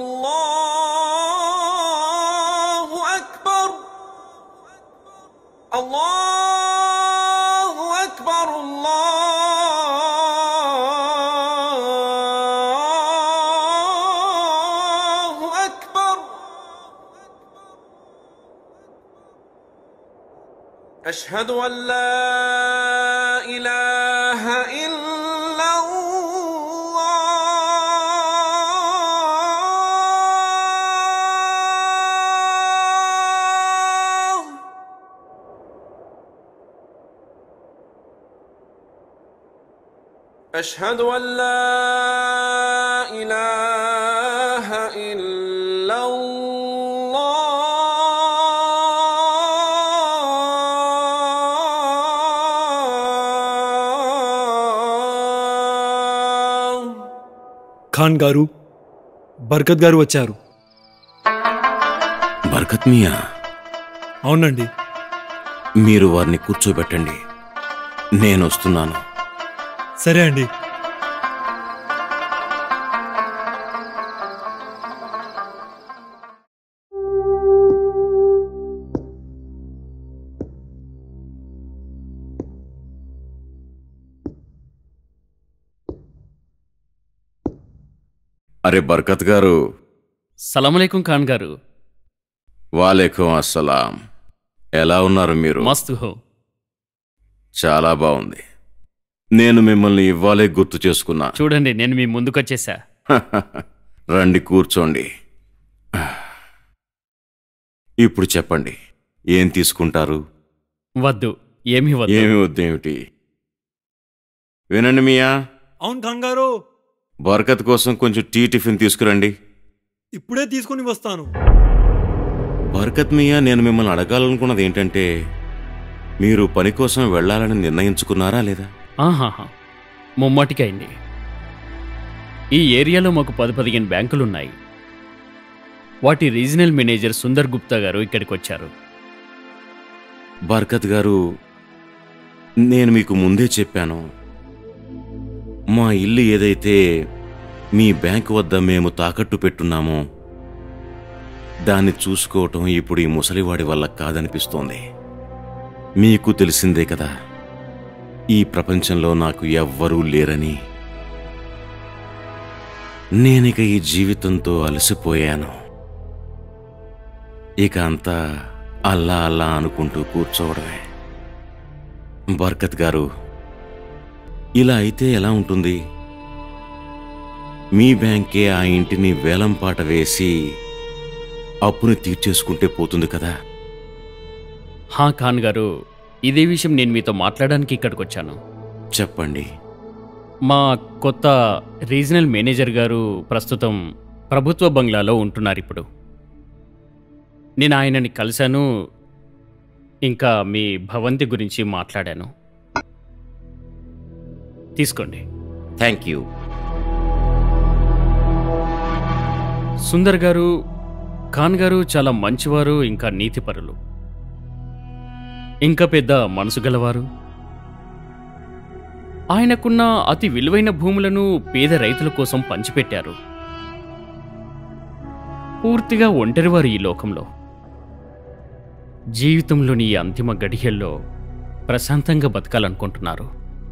الله أكبر الله أكبر الله أكبر أشهد أن لا إله إلا الله أشهد أن لا إله إلا الله ఖాన్ గారు బర్కత్ గారు వచ్చారు బర్కత్ మియా అవునండి మీరు వారిని కూర్చోబెట్టండి నేను వస్తున్నాను సరే అండి అరే బర్కత్ గారు సలాంలేకుం ఖాన్ గారు వాలేకుం అస్సలాం ఎలా ఉన్నారు మీరు మస్తు హో చాలా బాగుంది నేను మిమ్మల్ని ఇవ్వాలే గుర్తు చేసుకున్నా చూడండి నేను మీ ముందుకొచ్చేసా రండి కూర్చోండి ఇప్పుడు చెప్పండి ఏం తీసుకుంటారు వద్దు ఏమీ వద్దు ఏమి వద్దేమిటి వినండి మియా అవును ఖాన్ గారు బర్కత్ కోసం కొంచెం టీ టిఫిన్ తీసుకురండి ఇప్పుడే తీసుకుని వస్తాను బర్కత్ మియా నేను మిమ్మల్ని అడగాలనుకున్నది ఏంటంటే మీరు పని కోసం వెళ్ళాలని నిర్ణయించుకున్నారా లేదా ఆహాహా ముమ్మాటికి అయింది ఈ ఏరియాలో మాకు పది పదిహేను బ్యాంకులున్నాయి వాటి రీజనల్ మేనేజర్ సుందర్ గుప్తా గారు ఇక్కడికి వచ్చారు బర్కత్ గారు నేను మీకు ముందే చెప్పాను మా ఇల్లు ఏదైతే మీ బ్యాంకు వద్ద మేము తాకట్టు పెట్టున్నామో దాన్ని చూసుకోవటం ఇప్పుడు ఈ ముసలివాడి వల్ల కాదనిపిస్తోంది మీకు తెలిసిందే కదా ఈ ప్రపంచంలో నాకు ఎవ్వరూ లేరని నేనిక ఈ జీవితంతో అలసిపోయాను ఇక అంతా అల్లా అల్లా అనుకుంటూ కూర్చోవడమే బర్కత్ గారు ఇలా అయితే ఎలా ఉంటుంది మీ బ్యాంకే ఆ ఇంటిని వేలంపాట వేసి అప్పుని తీర్చేసుకుంటే పోతుంది కదా హా ఖాన్ గారు ఇదే విషయం నేను మీతో మాట్లాడడానికి ఇక్కడికి వచ్చాను చెప్పండి మా కొత్త రీజనల్ మేనేజర్ గారు ప్రస్తుతం ప్రభుత్వ బంగ్లాలో ఉంటున్నారు ఇప్పుడు నేను ఆయనని కలిశాను ఇంకా మీ భవంతి గురించి మాట్లాడాను తీసుకోండి థ్యాంక్ యూ సుందర్ గారు ఖాన్ గారు చాలా మంచివారు ఇంకా నీతిపరులు ఇంకా పెద్ద మనసు గలవారు ఆయనకున్న అతి విలువైన భూములను పేద రైతుల కోసం పంచిపెట్టారు పూర్తిగా ఒంటరివారు ఈ లోకంలో జీవితంలోని ఈ అంతిమ గడియల్లో ప్రశాంతంగా బతకాలనుకుంటున్నారు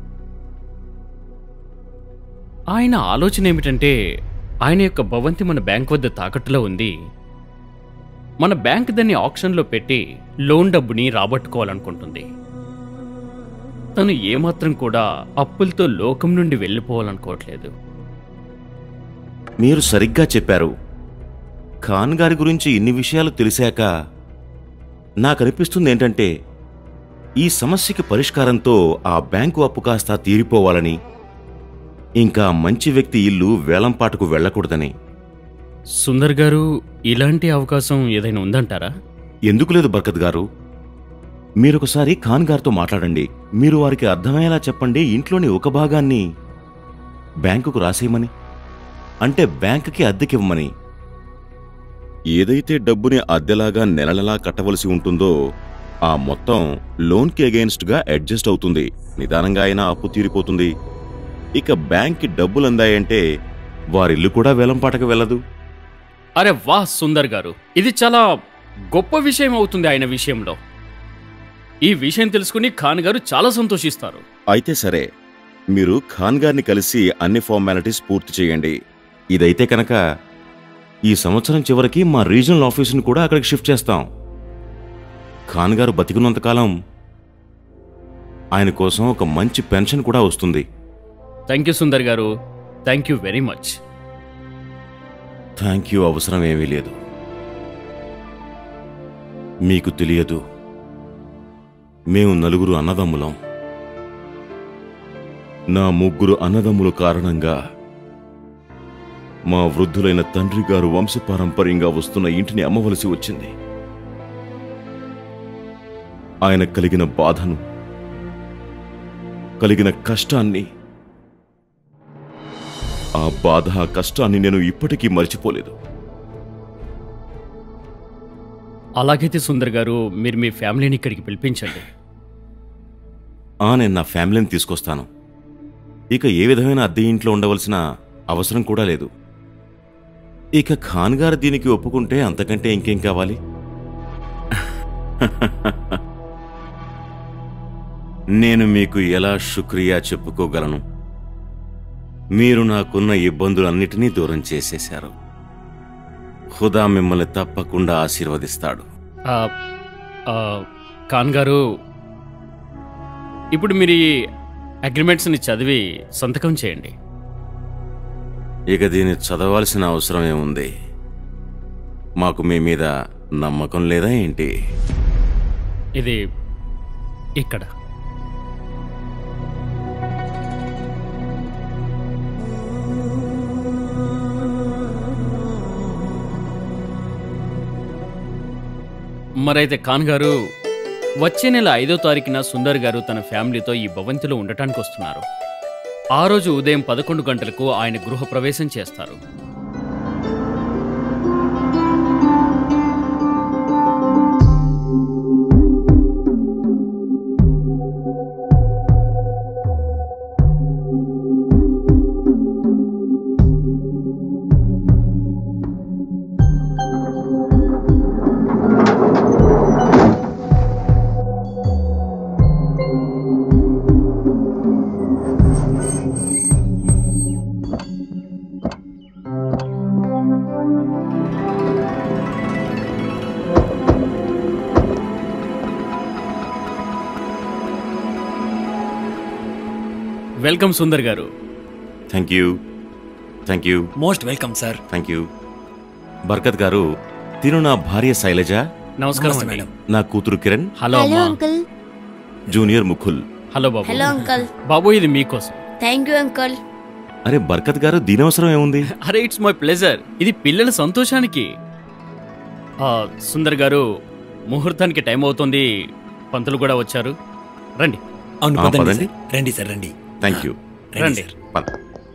ఆయన ఆలోచన ఏమిటంటే ఆయన యొక్క భవంతి మన బ్యాంక్ వద్ద తాకట్టులో ఉంది మన బ్యాంక్ దాన్ని ఆప్షన్లో పెట్టి లోన్ డబ్బుని రాబట్టుకోవాలనుకుంటుంది తను ఏమాత్రం కూడా అప్పులతో లోకం నుండి వెళ్ళిపోవాలనుకోవట్లేదు మీరు సరిగ్గా చెప్పారు ఖాన్ గారి గురించి ఇన్ని విషయాలు తెలిసాక నాకనిపిస్తుంది ఏంటంటే ఈ సమస్యకి పరిష్కారంతో ఆ బ్యాంకు అప్పు కాస్త తీరిపోవాలని ఇంకా మంచి వ్యక్తి ఇల్లు వేలంపాటుకు వెళ్ళకూడదని సుందర్ గారు ఇలాంటి అవకాశం ఏదైనా ఉందంటారా ఎందుకు లేదు బర్కత్ గారు మీరొకసారి ఖాన్ గారితో మాట్లాడండి మీరు వారికి అర్థమయ్యేలా చెప్పండి ఇంట్లోని ఒక భాగాన్ని బ్యాంకుకు రాసేయమని అంటే బ్యాంకుకి అద్దెకివ్వమని ఏదైతే డబ్బుని అద్దెలాగా నెలనెలా కట్టవలసి ఉంటుందో ఆ మొత్తం లోన్కి అగేన్స్ట్గా అడ్జస్ట్ అవుతుంది నిదానంగా అయినా అప్పు తీరిపోతుంది ఇక బ్యాంక్కి డబ్బులు అందాయంటే వారిల్లు కూడా వేలంపాటకు వెళ్ళదు అరే వాహ్ సుందర్ గారు ఇది చాలా గొప్ప విషయం అవుతుంది ఆయన విషయంలో ఈ విషయం తెలుసుకుని ఖాన్ గారు చాలా సంతోషిస్తారు అయితే సరే మీరు ఖాన్ గారిని కలిసి అన్ని ఫార్మాలిటీస్ పూర్తి చేయండి ఇదైతే కనుక ఈ సంవత్సరం చివరికి మా రీజనల్ ఆఫీసుని కూడా అక్కడికి షిఫ్ట్ చేస్తాం ఖాన్ గారు బతికున్నంతకాలం ఆయన కోసం ఒక మంచి పెన్షన్ కూడా వస్తుంది థ్యాంక్ యూ సుందర్ గారు thank you very much thank you అవసరం ఏమీ లేదు మీకు తెలియదు మేము నలుగురు అన్నదమ్ములం నా ముగ్గురు అన్నదమ్ముల కారణంగా మా వృద్ధులైన తండ్రి గారు వంశపారంపర్యంగా వస్తున్న ఇంటిని అమ్మవలసి వచ్చింది ఆయన కలిగిన బాధను కలిగిన కష్టాన్ని ఆ బాధ ఆ కష్టాన్ని నేను ఇప్పటికీ మర్చిపోలేదు అలాగైతే సుందర్ గారు మీరు మీ ఫ్యామిలీని ఇక్కడికి పిలిపించండి ఆ నేను నా ఫ్యామిలీని తీసుకొస్తాను ఇక ఏ విధమైన అద్దె ఇంట్లో ఉండవలసిన అవసరం కూడా లేదు ఇక ఖాన్ గారు దీనికి ఒప్పుకుంటే అంతకంటే ఇంకేం కావాలి నేను మీకు ఎలా శుక్రియా చెప్పుకోగలను మీరు నాకున్న ఇబ్బందులన్నిటినీ దూరం చేసేశారు ఖుదా మిమ్మల్ని తప్పకుండా ఆశీర్వదిస్తాడు ఆ, ఆ, ఖాన్ గారు ఇప్పుడు మీరు ఈ అగ్రిమెంట్స్ని చదివి సంతకం చేయండి ఇక దీన్ని చదవాల్సిన అవసరం ఏముంది మాకు మీ మీద నమ్మకం లేదా ఏంటి ఇది ఇక్కడ మరైతే ఖాన్ గారు వచ్చే నెల ఐదో తారీఖున సుందర్ గారు తన ఫ్యామిలీతో ఈ భవంతిలో ఉండటానికి వస్తున్నారు ఆ రోజు ఉదయం పదకొండు గంటలకు ఆయన గృహ ప్రవేశం చేస్తారు వెల్కమ్ సుందర్ గారు thank you thank you most welcome sir thank you Barkat గారు తిను నా భార్య శైలజ నమస్కారం నమస్తే అండి. మేడం. నా కూతురు కిరణ్ హలో హలో అమ్మా అంకుల్ జూనియర్ ముఖుల్ హలో బాబు హలో అంకుల్ బాబు ఇది మీకోసం థ్యాంక్ యూ అంకుల్ అరే బర్కత్ గారు దీనవసరం ఏముంది అరే ఇట్స్ మై ప్లెజర్ ఇది పిల్లల సంతోషానికి ఆ, సుందర్ గారు ముహూర్తానికి టైం అవుతుంది పంతులు కూడా వచ్చారు రండి అవును ఆ, పదండి పదండి. సార్. రండి సార్ రండి థ్యాంక్ యూ రండి రండి. సార్. పద.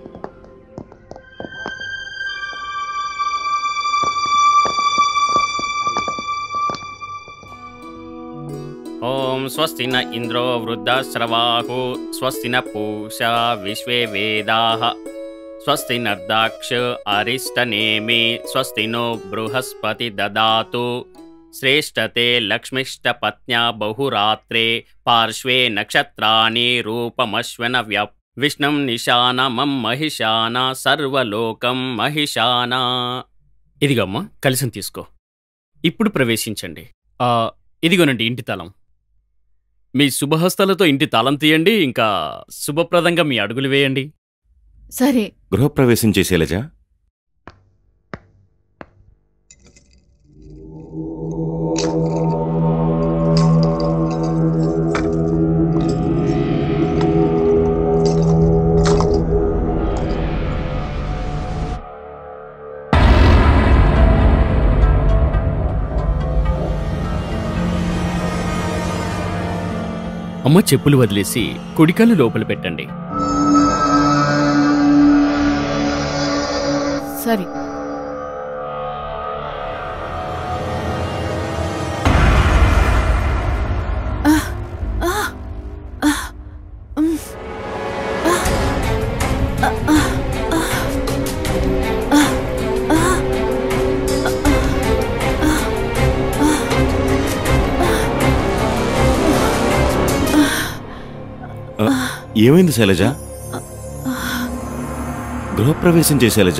ఓం స్వస్తి న ఇంద్రో వృద్ధశ్రవాహు స్వస్తి న పూషా విశ్వే వేదాః స్వస్తి నర్దాక్ష అరిష్టనేమి స్వస్తి నో బృహస్పతి దదాతు శ్రేష్టతే లక్ష్మిష్ట పత్న్యా బహురాత్రే పార్శ్వే నక్షత్రాణి రూపమశ్వన వ్యప్ విష్ణుం నిశానమం మహిషాన సర్వలోకం మహిషానా ఇదిగమ్మా కలిసి తీసుకో ఇప్పుడు ప్రవేశించండి ఆ ఇదిగోనండి ఇంటి తాళం మీ శుభహస్తాలతో ఇంటి తాళం తీయండి ఇంకా శుభప్రదంగా మీ అడుగులు వేయండి సరే గృహప్రవేశం చేసే శైలజ అమ్మ చెప్పులు వదిలేసి కుడికాలు లోపల పెట్టండి సరే ఏమైంది శైలజ గృహప్రవేశం చేసి శైలజ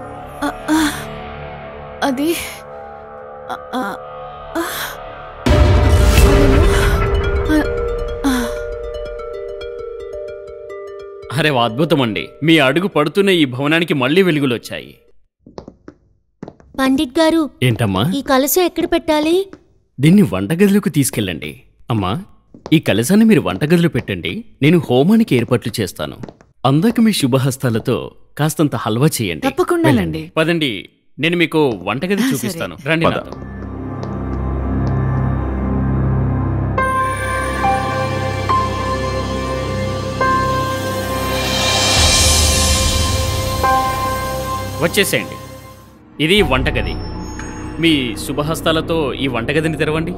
అది ఆ, ఆ, ఆ. అరే వా అద్భుతం అండి మీ అడుగు పడుతున్న ఈ భవనానికి మళ్ళీ వెలుగులు వచ్చాయి పండిట్ గారు ఏంటమ్మా ఈ కలశం ఎక్కడ పెట్టాలి దీన్ని వంటగదిలోకి తీసుకెళ్ళండి అమ్మా ఈ కలశాన్ని మీరు వంటగదిలో పెట్టండి నేను హోమానికి ఏర్పాట్లు చేస్తాను అందాక మీ శుభహస్తాలతో కాస్తంత హల్వా చేయండి తప్పకుండానండి. వెళ్ళండి. పదండి నేను మీకు వంటగది ఆ, చూపిస్తాను సరే. రండి పద. నాతో వచ్చేసేయండి ఇది వంటగది మీ శుభహస్తాలతో ఈ వంటగదిని తెరవండి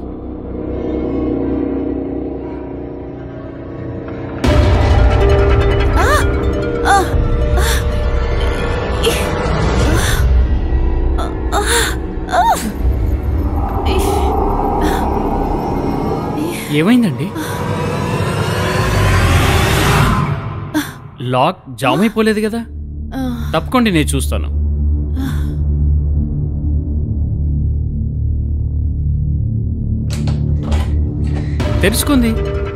ఏమైందండి లాక్ జామ్ అయిపోలేదు కదా ఆ, తప్పకుండా నేను చూస్తాను తెరుచుకుంది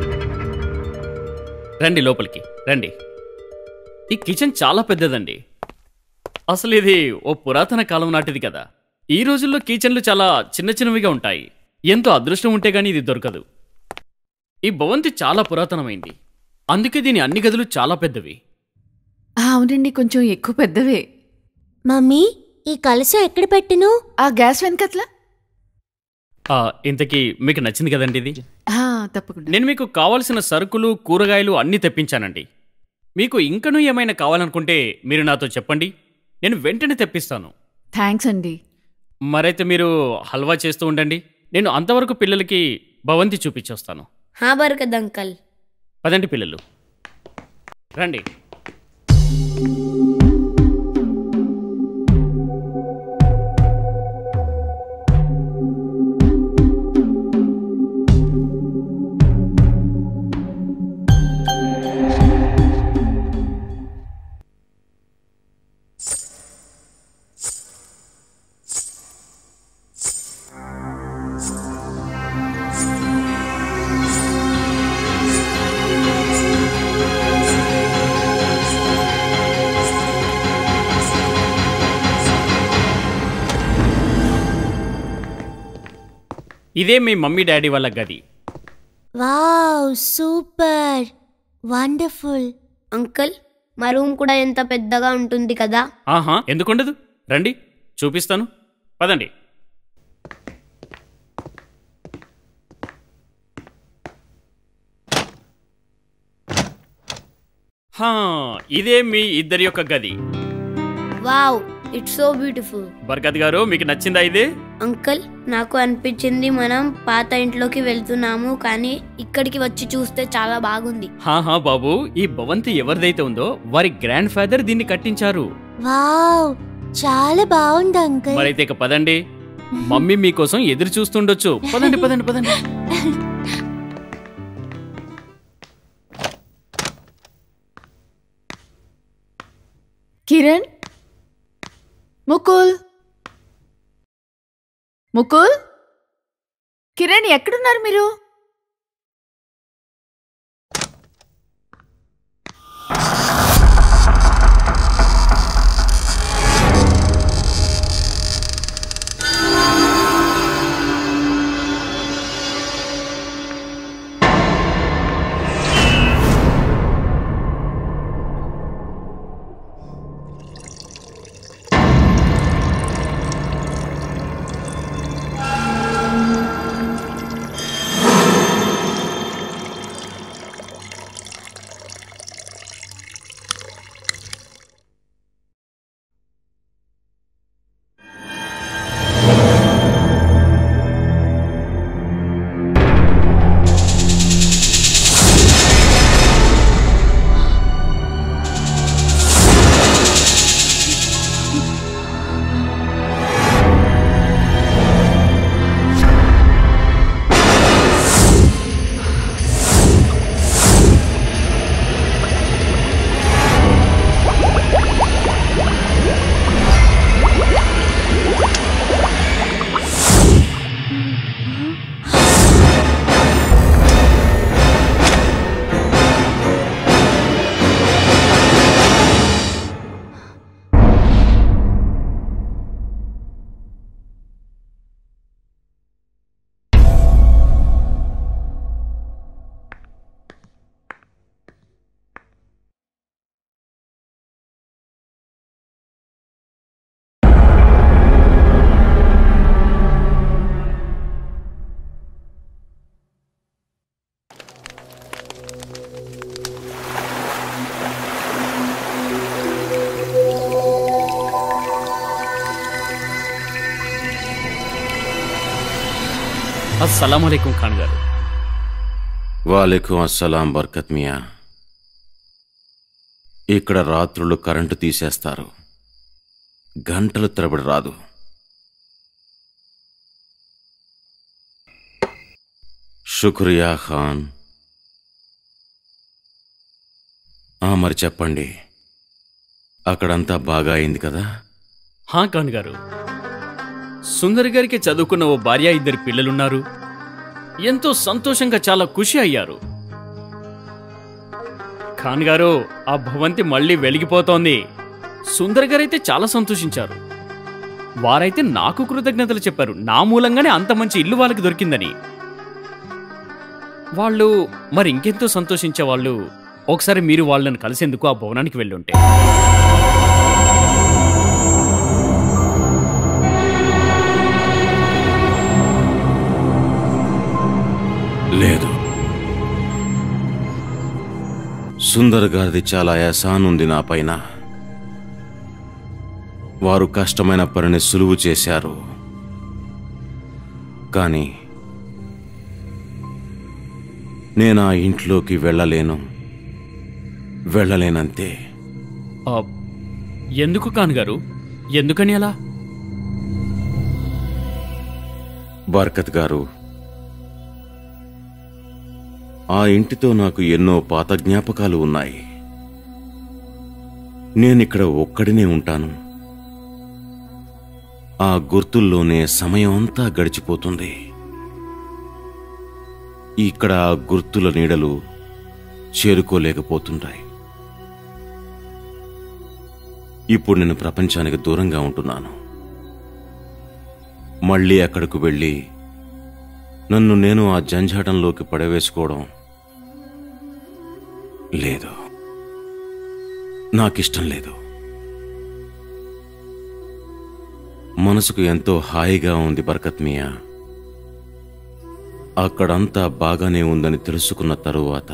రండి లోపలికి రండి ఈ కిచెన్ చాలా పెద్దదండి అసలు ఇది ఓ పురాతన కాలం నాటిది కదా ఈ రోజుల్లో కిచెన్లు చాలా చిన్న చిన్నవిగా ఉంటాయి ఎంతో అదృష్టం ఉంటే గానీ ఇది దొరకదు ఈ భవంతి చాలా పురాతనమైంది అందుకే దీని అన్ని గదులు చాలా పెద్దవి ఆ, అవునండి కొంచెం ఎక్కువ పెద్దవే మమ్మీ ఈ కలశం ఎక్కడ పెట్టిను ఆ గ్యాస్ వెనకట్లా ఆ, ఇంతకీ మీకు నచ్చింది కదండి ఇది ఆ, తప్పకుండా నేను మీకు కావాల్సిన సరుకులు కూరగాయలు అన్నీ తెప్పించానండి మీకు ఇంకనూ ఏమైనా కావాలనుకుంటే మీరు నాతో చెప్పండి నేను వెంటనే తెప్పిస్తాను థ్యాంక్స్ అండి మరైతే మీరు హల్వా చేస్తూ ఉండండి నేను అంతవరకు పిల్లలకి భవంతి చూపించొస్తాను హా బర్కద్ అంకల్ పదండి పిల్లలు రండి ఇదే మీ మమ్మీ డాడీ వాళ్ళ గది వావ్ సూపర్ వండర్ఫుల్ అంకుల్ మా రూమ్ కూడా ఎంత పెద్దగా ఉంటుంది కదా ఆహా ఎందుకుండదు రండి చూపిస్తాను పదండి హా, ఇదే మీ ఇద్దరి యొక్క గది wow it's so beautiful Barkat గారు మీకు నచ్చిందా ఇదే అంకుల్ నాకు అనిపించింది మనం పాత ఇంట్లోకి వెళ్తున్నాము కానీ ఇక్కడికి వచ్చి చూస్తే చాలా బాగుంది హాహా బాబు ఈ భవంతి ఎవరిదైతే ఉందో వారి గ్రాండ్ ఫాదర్ దీన్ని కట్టించారు వావ్ చాలా బాగుంది అంకుల్ మరైతే ఇక పదండి మమ్మీ మీకోసం ఎదురు చూస్తుండొచ్చు పదండి పదండి పదండి కిరణ్ ముకుల్ ముకుల్ కిరణ్ ఎక్కడున్నారు మీరు అస్సలం అలైకుం ఖాన్ గారు వాలేకుం అస్సలాం బర్కత్ మియా ఇక్కడ రాత్రులు కరెంటు తీసేస్తారు గంటలు తరబడి రాదు శుక్రియా ఖాన్ ఆ, మరి చెప్పండి అక్కడంతా బాగా అయింది కదా హా ఖాన్ గారు సుందర్ గారికి చదువుకున్న ఓ భార్య ఇద్దరు పిల్లలున్నారు ఎంతో సంతోషంగా చాలా ఖుషి అయ్యారు ఖాన్ గారు ఆ భవంతి మళ్ళీ వెలిగిపోతోంది సుందర్ గారైతే చాలా సంతోషించారు వారైతే నాకు కృతజ్ఞతలు చెప్పారు నా మూలంగానే అంత మంచి ఇల్లు వాళ్ళకి దొరికిందని వాళ్ళు మరి ఇంకెంతో సంతోషించే వాళ్ళు ఒకసారి మీరు వాళ్ళని కలిసేందుకు ఆ భవనానికి వెళ్ళుంటే లేదు సుందర్ గారిది చాలా ఎహసాన్ ఉంది నా పైన వారు కష్టమైన పనిని సులువు చేశారు కానీ నేను ఆ ఇంట్లోకి వెళ్ళలేను వెళ్ళలేనంతే ఆ, ఎందుకు ఖాన్ గారు ఎందుకని అలా బర్కత్ గారు ఆ ఇంటితో నాకు ఎన్నో పాత జ్ఞాపకాలు ఉన్నాయి నేనిక్కడ ఒక్కడినే ఉంటాను ఆ గుర్తుల్లోనే సమయం అంతా గడిచిపోతుంది ఇక్కడ ఆ గుర్తుల నీడలు చేరుకోలేకపోతుంటాయి ఇప్పుడు నేను ప్రపంచానికి దూరంగా ఉంటున్నాను మళ్ళీ అక్కడకు వెళ్ళి నన్ను నేను ఆ జంజాటంలోకి పడవేసుకోవడం లేదు నాకిష్టం లేదు మనసుకు ఎంతో హాయిగా ఉంది బర్కత్ మియా అక్కడంతా బాగానే ఉందని తెలుసుకున్న తరువాత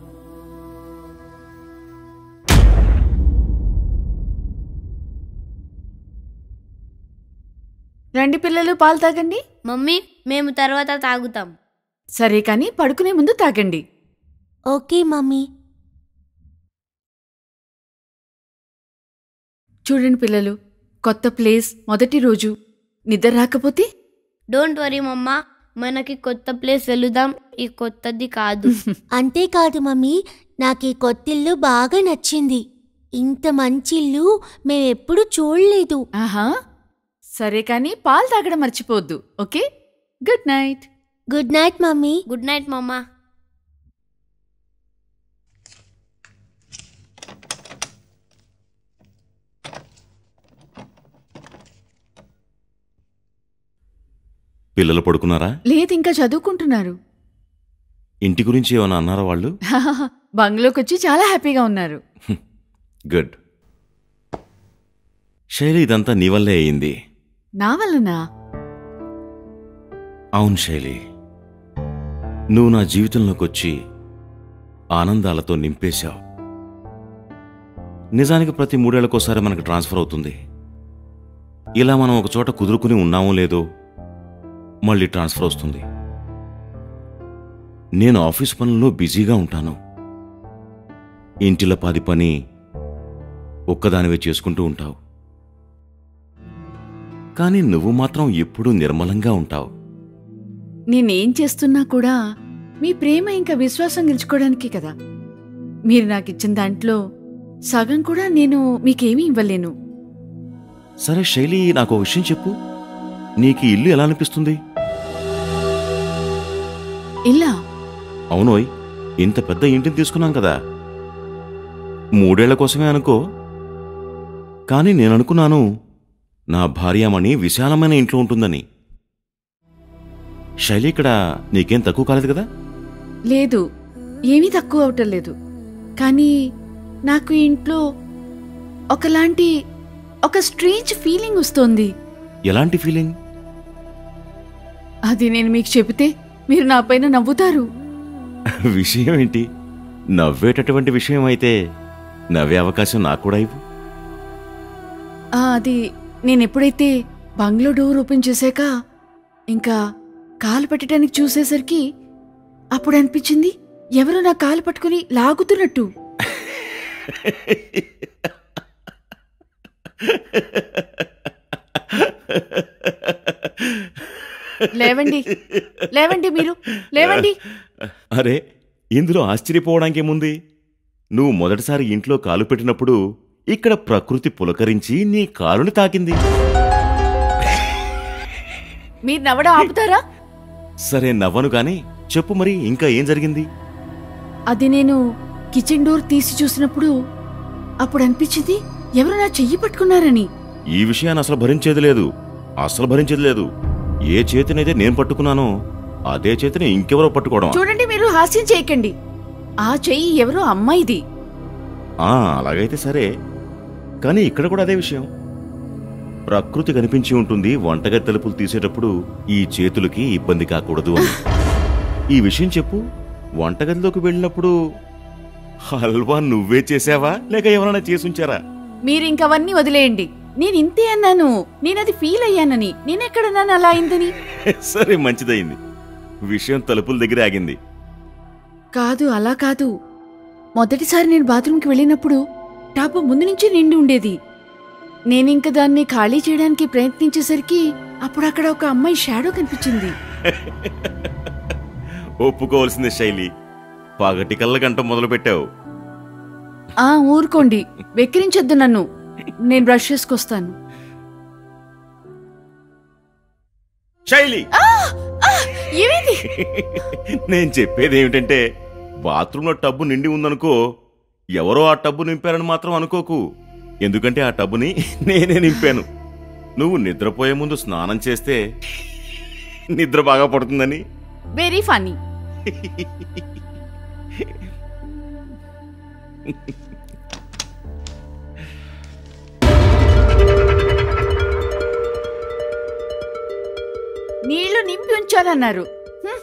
రండి పిల్లలు పాలు తాగండి మమ్మీ మేము తర్వాత తాగుతాం సరే కానీ పడుకునే ముందు తాగండి ఓకే మమ్మీ చూడండి పిల్లలు కొత్త ప్లేస్ మొదటి రోజు నిద్ర రాకపోతే డోంట్ వరీ మమ్మ మనకి కొత్త ప్లేస్ వెళుదాం ఈ కొత్తది కాదు అంతేకాదు మమ్మీ నాకు ఈ కొత్తిల్లు బాగా నచ్చింది ఇంత మంచి ఇల్లు మేమెప్పుడు చూడలేదు ఆహా సరే కానీ పాలు తాగడం మర్చిపోవద్దు okay good night good night mummy good night మమ్మ పిల్లలు పడుకున్నారా లేదు ఇంకా చదువుకుంటున్నారు ఇంటి గురించి ఏమైనా అన్నారా వాళ్ళు బంగ్లోకి వచ్చి చాలా హ్యాపీగా ఉన్నారు గుడ్ శైలి ఇదంతా నీ వల్లే అయింది నా వల్లనా అవును శైలి నువ్వు నా జీవితంలోకి వచ్చి ఆనందాలతో నింపేశావు నిజానికి ప్రతి మూడేళ్లకోసారి మనకు ట్రాన్స్ఫర్ అవుతుంది ఇలా మనం ఒక చోట కుదురుకుని ఉన్నామో లేదో మళ్ళీ ట్రాన్స్ఫర్ వస్తుంది నేను ఆఫీస్ పనుల్లో బిజీగా ఉంటాను ఇంటిలో పాది పని ఒక్కదానివే చేసుకుంటూ ఉంటావు కానీ నువ్వు మాత్రం ఎప్పుడూ నిర్మలంగా ఉంటావు నేనేం చేస్తున్నా కూడా మీ ప్రేమ ఇంకా విశ్వాసం గెలుచుకోవడానికి కదా మీరు నాకు ఇచ్చిన దాంట్లో సగం కూడా నేను మీకేమీ ఇవ్వలేను సరే శైలి నాకు ఒక విషయం చెప్పు నీకు ఈ ఇల్లు ఎలా అనిపిస్తుంది ఇలా అవునోయ్ ఇంత పెద్ద ఇంటిని తీసుకున్నాం కదా మూడేళ్ల కోసమే అనుకో కానీ నేను అనుకున్నాను నా భార్యామణి విశాలమైన ఇంట్లో ఉంటుందని శైలి ఇక్కడ నీకేం తక్కువ కాలేదు కదా లేదు ఏమీ తక్కువ అవటం లేదు కానీ నాకు ఈ ఇంట్లో ఒకలాంటి ఒక స్ట్రేంజ్ ఫీలింగ్ వస్తోంది ఎలాంటి ఫీలింగ్ అది నేను మీకు చెబితే మీరు నా పైన నవ్వుతారు విషయం ఏంటి నవ్వేటటువంటి విషయం అయితే నవ్వే అవకాశం నాకు కూడా ఇవ్వు ఆ, అది నేను ఎప్పుడైతే బంగ్లో డోర్ ఓపెన్ చేశాక ఇంకా కాలు పెట్టడానికి చూసేసరికి అప్పుడు అనిపించింది ఎవరో నా కాలు పట్టుకుని లాగుతున్నట్టు లేవండి లేవండి మీరు లేవండి అరే ఇందులో ఆశ్చర్యపోవడానికి ఏముంది నువ్వు మొదటిసారి ఇంట్లో కాలు పెట్టినప్పుడు ఇక్కడ ప్రకృతి పులకరించి నీ కాలుని తాకింది మీరు నవ్వడం ఆపుతారా సరే నవ్వను కాని చెప్పు మరి ఇంకా ఏం జరిగింది అది నేను కిచెన్ డోర్ తీసి చూసినప్పుడు అప్పుడు అనిపించింది ఎవరు నా చెయ్యి పట్టుకున్నారని ఈ విషయాన్ని అసలు భరించేది లేదు అసలు భరించేది లేదు ఏ చేతినైతే నేను పట్టుకున్నానో అదే చేతిని ఇంకెవరో పట్టుకోవడం చూడండి మీరు హాస్యం చేయకండి ఆ చెయ్యి ఎవరో అమ్మాయిది ఆ అలాగైతే సరే కానీ ఇక్కడ కూడా అదే విషయం ప్రకృతి కనిపించి ఉంటుంది వంటగది తలుపులు తీసేటప్పుడు ఈ చేతులకి ఇబ్బంది కాకూడదు అని ఈ విషయం చెప్పు వంటగదిలోకి వెళ్ళినప్పుడు హల్వా నువ్వే చేసావా లేక ఎవరైనా చేసుంచారా మీరు ఇంకవన్నీ వదిలేయండి నేను ఇంతే అన్నాను నేనది ఫీల్ అయ్యానని నేనెక్కడన్నాను అలా అయిందని సరే మంచిదయింది విషయం తలుపుల దగ్గర ఆగింది కాదు అలా కాదు మొదటిసారి నేను బాత్రూంకి వెళ్ళినప్పుడు టాపు ముందు నుంచి నిండి ఉండేది నేనింక దాన్ని ఖాళీ చేయడానికి ప్రయత్నించేసరికి అప్పుడు అక్కడ ఒక అమ్మాయి షాడో కనిపించింది ఒప్పుకోవాల్సిందే శైలి పగటి కళ్ళ గంట మొదలు పెట్టావు ఆ ఊరుకోండి వెక్కిరించొద్దు నన్ను నేను బ్రష్ చేసుకొస్తాను శైలి ఆ! ఆ! ఏమైంది నేను చెప్పేది ఏమిటంటే బాత్రూంలో టబ్బు నిండి ఉందనుకో ఎవరో ఆ టబ్బు నింపారని మాత్రం అనుకోకు ఎందుకంటే ఆ టబ్బుని నేనే నింపాను నువ్వు నిద్రపోయే ముందు స్నానం చేస్తే నిద్ర బాగా పడుతుందని వెరీ ఫనీ నీళ్లు నింపి ఉంచాలన్నారు హ్మ్.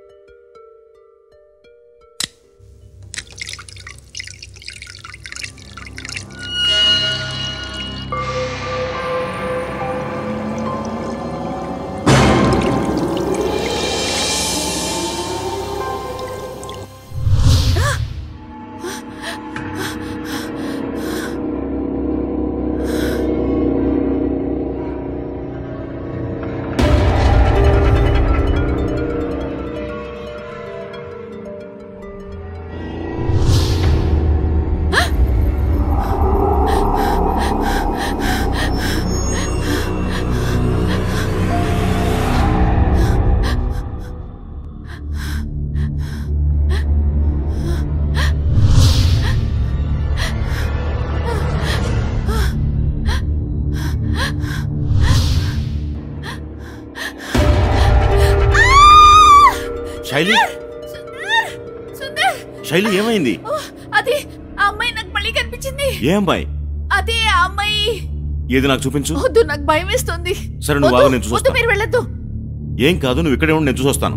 శైలి సుందర్ శైలి ఏమైంది ఓ, అది ఆ అమ్మాయి నాకు మళ్ళీ కనిపించింది ఏ అమ్మాయి అదే ఆ అమ్మాయి ఏది నాకు చూపించు వద్దు నాకు భయం వేస్తుంది సరే, నువ్వు వద్దు, ఆగు, నేను చూస్తాను. వద్దు మీరు వెళ్ళొద్దు ఏం కాదు నువ్వు ఇక్కడే ఉండి నేను చూసొస్తాను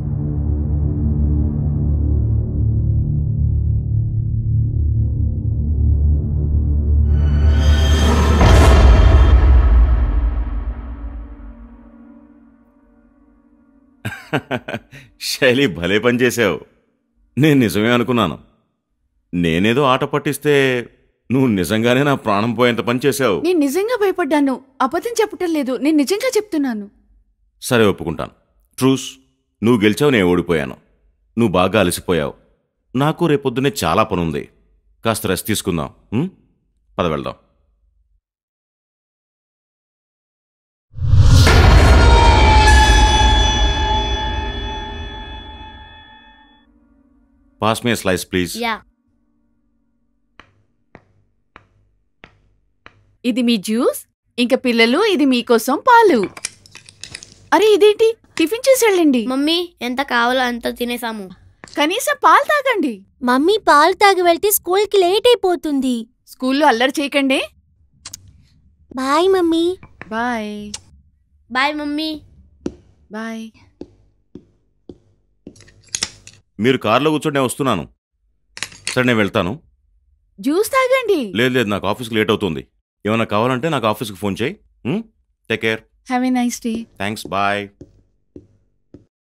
శైలి భలే పని చేశావు నేను నిజమే అనుకున్నాను నేనేదో ఆట పట్టిస్తే నువ్వు నిజంగానే నా ప్రాణం పోయేంత పని చేశావు నేను నిజంగా భయపడ్డాను అబద్ధం చెప్పటం లేదు నేను నిజంగా చెప్తున్నాను సరే ఒప్పుకుంటాను ట్రూస్ నువ్వు గెలిచావు నేను ఓడిపోయాను నువ్వు బాగా అలసిపోయావు నాకు రేపొద్దునే చాలా పనుంది కాస్త రెస్ట్ తీసుకుందాం ఉం? పద వెళ్దాం pass me slice please yeah ఇది మీ జ్యూస్ ఇంకా పిల్లలు ఇది మీకోసం పాలు అరే ఇదేంటి టిఫిన్ చేసి వెళ్ళండి మమ్మీ ఎంత కావాలో అంత తినేసాము కనీసం పాలు తాగండి మమ్మీ పాలు తాగి వెళ్తే స్కూల్కి లేట్ అయిపోతుంది స్కూల్లో అల్లరి చేయకండి bye mummy bye bye mummy bye మీరు కారులో కూర్చోండి నేను వస్తున్నాను సరే నేను వెళ్తాను జ్యూస్ తాగండి లేదు లేదు నాకు ఆఫీస్కి లేట్ అవుతుంది ఏమైనా కావాలంటే నాకు ఆఫీస్కి ఫోన్ చేయి take care have a nice day thanks bye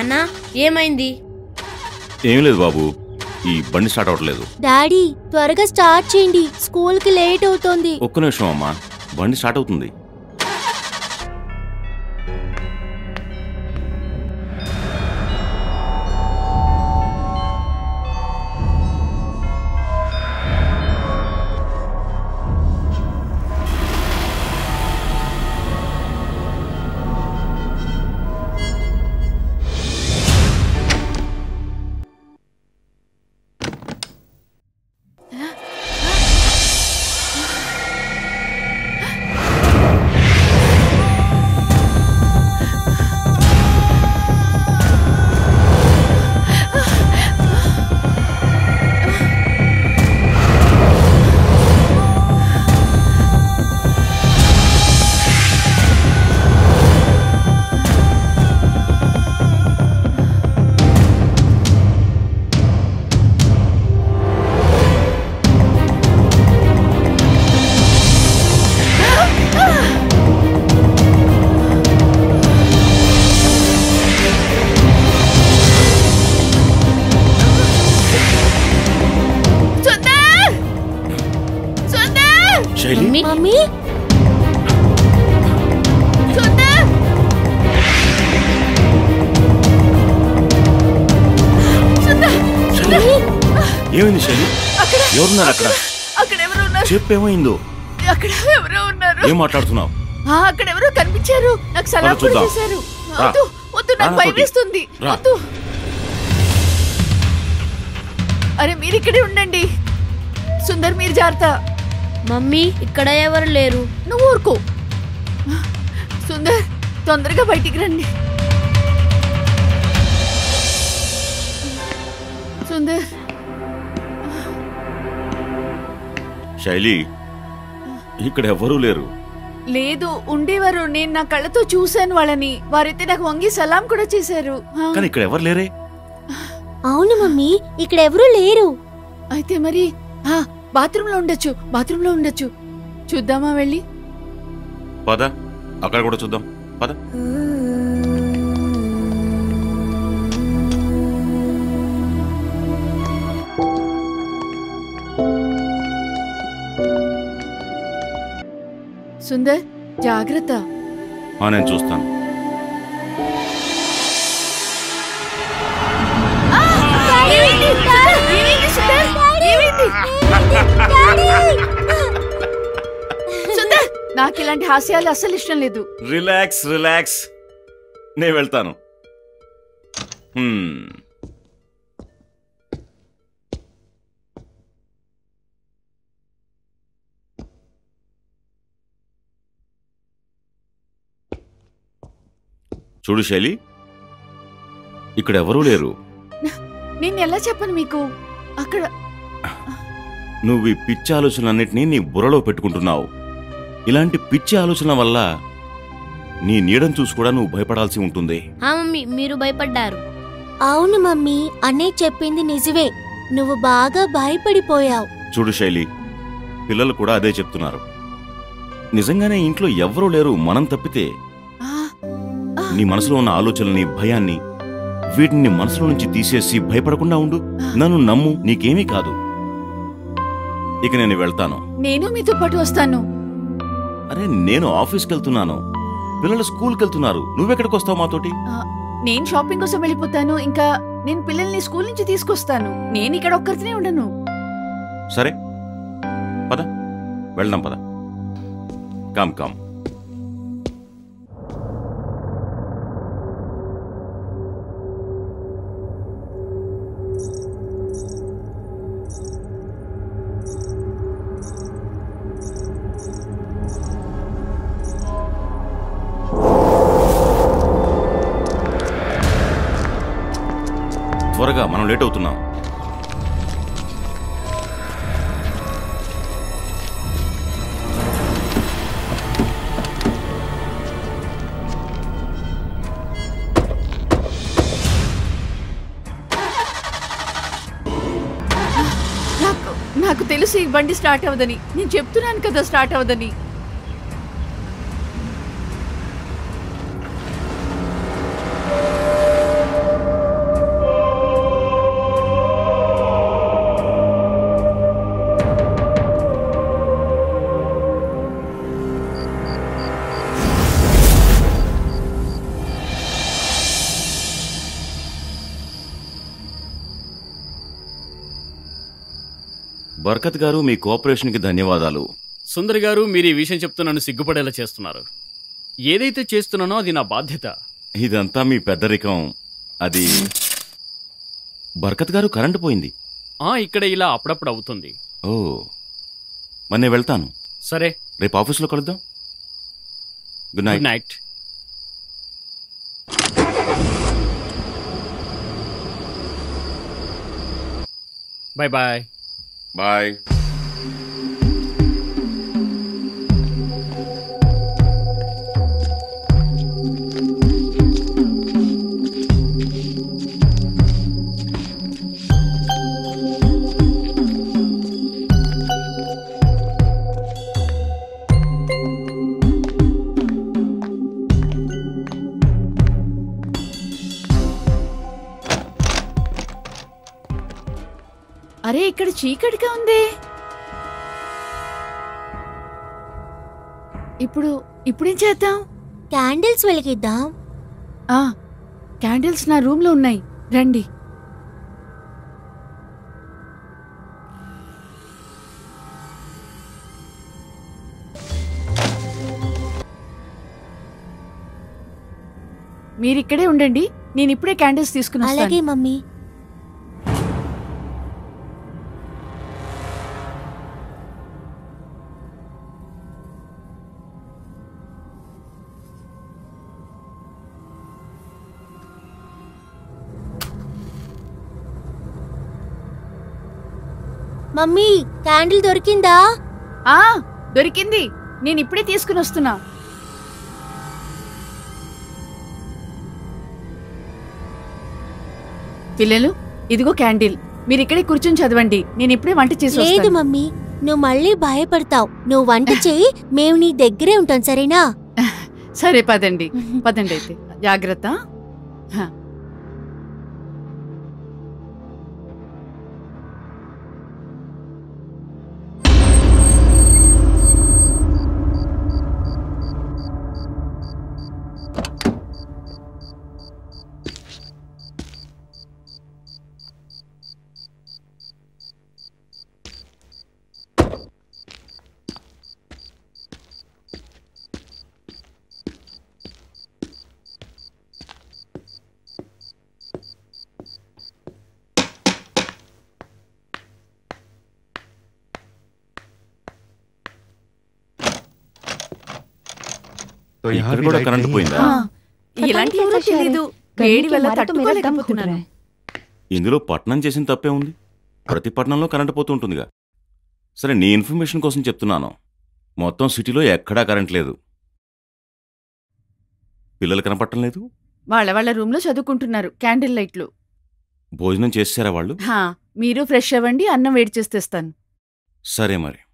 నాన్న ఏమైంది ఏం లేదు బాబు ఈ బండి స్టార్ట్ అవ్వట్లేదు డాడీ త్వరగా స్టార్ట్ చేయండి స్కూల్కి లేట్ అవుతోంది ఒక్క నిమిషం అమ్మా బండి స్టార్ట్ అవుతుంది సుందర్ సుందర్ శైలి మమ్మీ మమ్మీ సుందర్ సుందర్ శైలి ఏమైంది శైలి అక్కడ ఎవరున్నారు అక్కడ అక్కడ ఎవరు ఉన్నారు చెప్పేమైందో అక్కడ ఎవరో ఉన్నారు ఏం మాట్లాడుతున్నావు ఆ, అక్కడ ఎవరో కనిపించారు నాకు సలాం పద చూద్దాం. చేశారు రా. వద్దు వద్దు రా నాకు నాతోటి. భయం వేస్తుంది రా. వద్దు అరే మీరు ఇక్కడే ఉండండి సుందర్ మీరు జాగ్రత్త మమ్మీ ఇక్కడ ఎవరు లేరు నువ్వు ఊరుకో సుందర్ తొందరగా బయటికి రండి సుందర్ శైలి ఇక్కడ ఎవ్వరూ లేరు లేదు ఉండేవారు నేను నా కళ్ళతో చూశాను వాళ్ళని వారైతే నాకు వంగి సలాం కూడా చేశారు ఆ, కానీ ఇక్కడ ఎవరు లేరే అవును మమ్మీ ఇక్కడ ఎవరూ లేరు అయితే మరి ఆ, బాత్రూంలో ఉండొచ్చు బాత్రూంలో ఉండొచ్చు చూద్దామా వెళ్ళి పద అక్కడ కూడా చూద్దాం పద సుందర్ జాగ్రత్త ఆ, నేను చూస్తాను సుందర్ నాకు ఇలాంటి హాస్యాలు అస్సలు ఇష్టం లేదు రిలాక్స్ రిలాక్స్ నేను వెళ్తాను హ్మ్. చూడు శైలి ఇక్కడ ఎవరూ లేరు నేను ఎలా చెప్పను మీకు అక్కడ నువ్వు ఈ పిచ్చి ఆలోచనలన్నింటినీ నీ బుర్రలో పెట్టుకుంటున్నావు ఇలాంటి పిచ్చి ఆలోచనల వల్ల నీ నీడను చూసి కూడా నువ్వు భయపడాల్సి ఉంటుంది ఆ మమ్మీ మీరు భయపడ్డారు అవును మమ్మీ అన్నయ్య చెప్పింది నిజమే నువ్వు బాగా భయపడిపోయావు చూడు శైలి పిల్లలు కూడా అదే చెప్తున్నారు నిజంగానే ఇంట్లో ఎవ్వరూ లేరు మనం తప్పితే ఆ, నీ మనసులో ఉన్న ఆలోచనల్ని భయాన్ని వీటిని మనసులో నుంచి తీసేసి భయపడకుండా ఉండు నన్ను నమ్ము నీకేమీ కాదు ఇక నేను వెళ్తాను నేను మీతో పాటు వస్తాను అరే నేను ఆఫీస్కి వెళ్తున్నాను పిల్లలు స్కూల్కి వెళ్తున్నారు నువ్వెక్కడికి వస్తావు మాతోటి ఆ, నేను షాపింగ్ కోసం వెళ్ళిపోతాను ఇంకా నేను పిల్లల్ని స్కూల్ నుంచి తీసుకొస్తాను నేను ఇక్కడ ఒక్కరితోనే ఉండను సరే పద వెళ్దాం పద కామ్ కామ్ త్వరగా మనం లేట్ అవుతున్నాం నాకు నాకు తెలుసు ఈ బండి స్టార్ట్ అవ్వదని నేను చెప్తున్నాను కదా స్టార్ట్ అవ్వదని బర్కత్ గారు మీ కోఆపరేషన్కి ధన్యవాదాలు సుందరి గారు మీరు ఈ విషయం చెప్తూ నన్ను సిగ్గుపడేలా చేస్తున్నారు ఏదైతే చేస్తున్నానో అది నా బాధ్యత ఇదంతా మీ పెద్దరికం అది బర్కత్ గారు కరెంటు పోయింది ఆ ఇక్కడ ఇలా అప్పుడప్పుడు అవుతుంది ఓ మరి నేను వెళ్తాను సరే రేపు ఆఫీస్లో కలుద్దాం good night good night bye bye bye అరే ఇక్కడ చీకటిగా ఉంది ఇప్పుడు ఇప్పుడేం చేద్దాం క్యాండిల్స్ వెలిగిద్దాం ఆ క్యాండిల్స్ నా రూమ్ లో ఉన్నాయి రండి మీరిక్కడే ఉండండి నేను ఇప్పుడే క్యాండిల్స్ తీసుకుని వస్తాను. అలాగే మమ్మీ మమ్మీ క్యాండిల్ దొరికిందా ఆ దొరికింది నేను ఇప్పుడే తీసుకుని వస్తున్నా పిల్లలు ఇదిగో క్యాండిల్ మీరు ఇక్కడే కూర్చొని చదవండి నేను ఇప్పుడే వంట చేసి లేదు వస్తాను. మమ్మీ నువ్వు మళ్ళీ భయపడతావు నువ్వు వంట చెయ్యి మేము నీ దగ్గరే ఉంటాం సరేనా సరే పదండి పదండి అయితే జాగ్రత్త హ. ఇక్కడ కూడా కరెంటు పోయిందా ఆ, ఇలాంటి ఎవరో తెలీదు వేడి వల్ల తట్టుకోలేకపోతున్నాను ఇందులో పట్నం చేసిన తప్పే ఉంది ప్రతి పట్టణంలో కరెంటు పోతూ ఉంటుందిగా సరే నీ ఇన్ఫర్మేషన్ కోసం చెప్తున్నాను మొత్తం సిటీలో ఎక్కడా కరెంట్ లేదు పిల్లలు కనపడటం లేదు వాళ్ళ వాళ్ళ రూమ్ లో చదువుకుంటున్నారు క్యాండిల్ లైట్లు భోజనం చేశారా వాళ్ళు హా మీరు ఫ్రెష్ అవ్వండి అన్నం వేడి చేసి తెస్తాను సరే మరి